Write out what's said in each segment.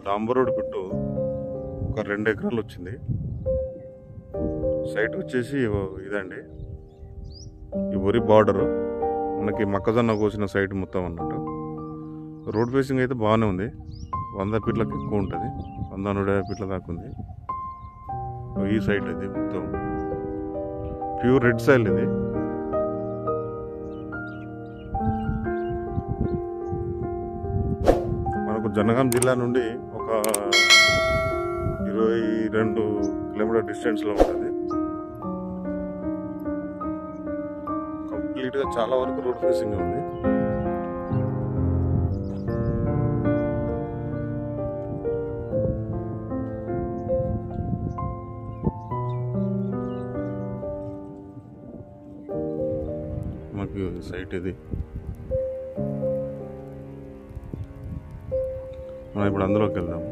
డాంబరోడ్ bit ఒక రెండు ఎకరాలు వచ్చింది సైట్ వచ్చేసి ఇవ- ఇదండి ఈ వరి బార్డర్ మనకి మొక్కజొన్న కోసిన సైట్ మొత్తం అన్నట్టు రోడ్ ఫేసింగ్ అయితే బాగానే ఉంది వంద ఫీట్లకు ఎక్కువ ఉంటుంది వంద నూట యాభై ఫీట్ల దాకా ఉంది ఈ సైట్ ఇది మొత్తం ప్యూర్ రెడ్ సైల్ ఇది మనకు జనగాం జిల్లా నుండి ఒక ఇరవై రెండు కిలోమీటర్ డిస్టెన్స్లో ఉంటుంది కంప్లీట్గా చాలా వరకు రోడ్ ఫేసింగ్ ఉంది మాకు సైట్ ఇది మనం ఇప్పుడు అందులోకి వెళ్దాము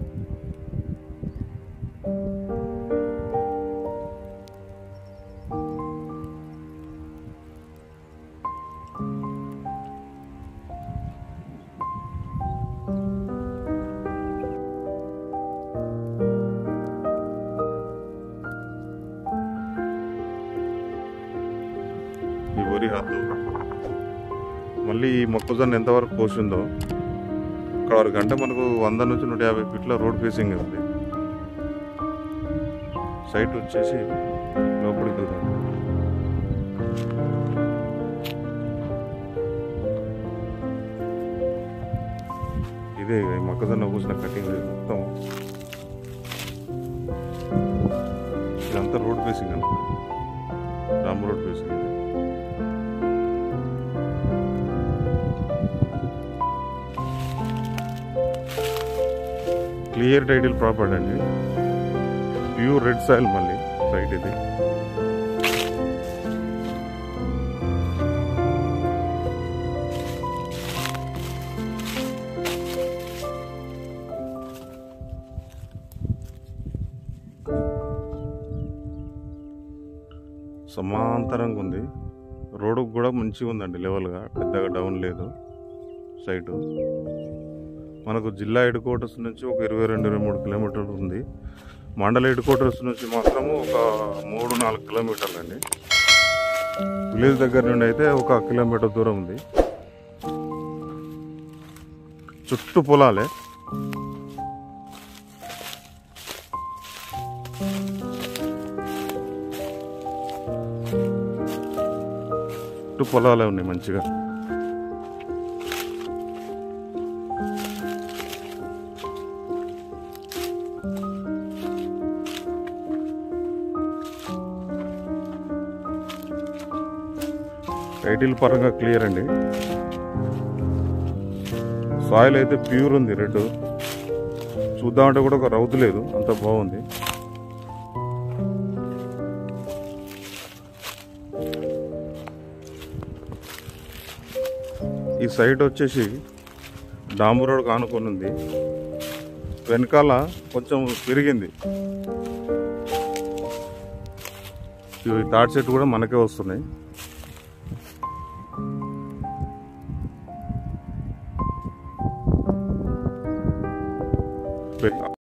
ఈ వరి హద్దు మళ్ళీ ఈ మొక్కజొన్న ఎంతవరకు పోసిందో ఇక్కడ వరకు అంటే మనకు వంద నుంచి నూట యాభై ఫీట్ల రోడ్ ఫేసింగ్ ఉంది సైట్ వచ్చేసి లోపలికి వెళ్తాం ఇదే ఈ మొక్కజొన్న పూసిన కటింగ్ ఇది మొత్తం ఇదంతా రోడ్ ఫేసింగ్ అనమాట రామ్ రోడ్ ఫేసింగ్ ఇది క్లియర్ టైటిల్ ప్రాపర్టీ అండి ప్యూర్ రెడ్ సాయిల్ మళ్ళీ సైట్ ఇది సమాంతరంగా ఉంది రోడ్డు కూడా మంచిగా ఉందండి లెవెల్గా పెద్దగా డౌన్ లేదు సైటు మనకు జిల్లా హెడ్ క్వార్టర్స్ నుంచి ఒక ఇరవై రెండు ఇరవై మూడు కిలోమీటర్లు ఉంది మండల హెడ్ క్వార్టర్స్ నుంచి మాత్రము ఒక మూడు నాలుగు కిలోమీటర్లు అండి విలేజ్ దగ్గర నుండి అయితే ఒక కిలోమీటర్ దూరం ఉంది చుట్టూ పొలాలే చుట్టూ పొలాలే ఉన్నాయి మంచిగా టైటిల్ పరంగా క్లియర్ అండి సాయిల్ అయితే ప్యూర్ ఉంది రెడ్ చూద్దామంటే కూడా ఒక రౌతు లేదు అంత బాగుంది ఈ సైట్ వచ్చేసి డాంబు రోడ్ కానుకొని ఉంది వెనకాల కొంచెం పెరిగింది ఈ థర్డ్ సెట్ కూడా మనకే వస్తున్నాయి పె-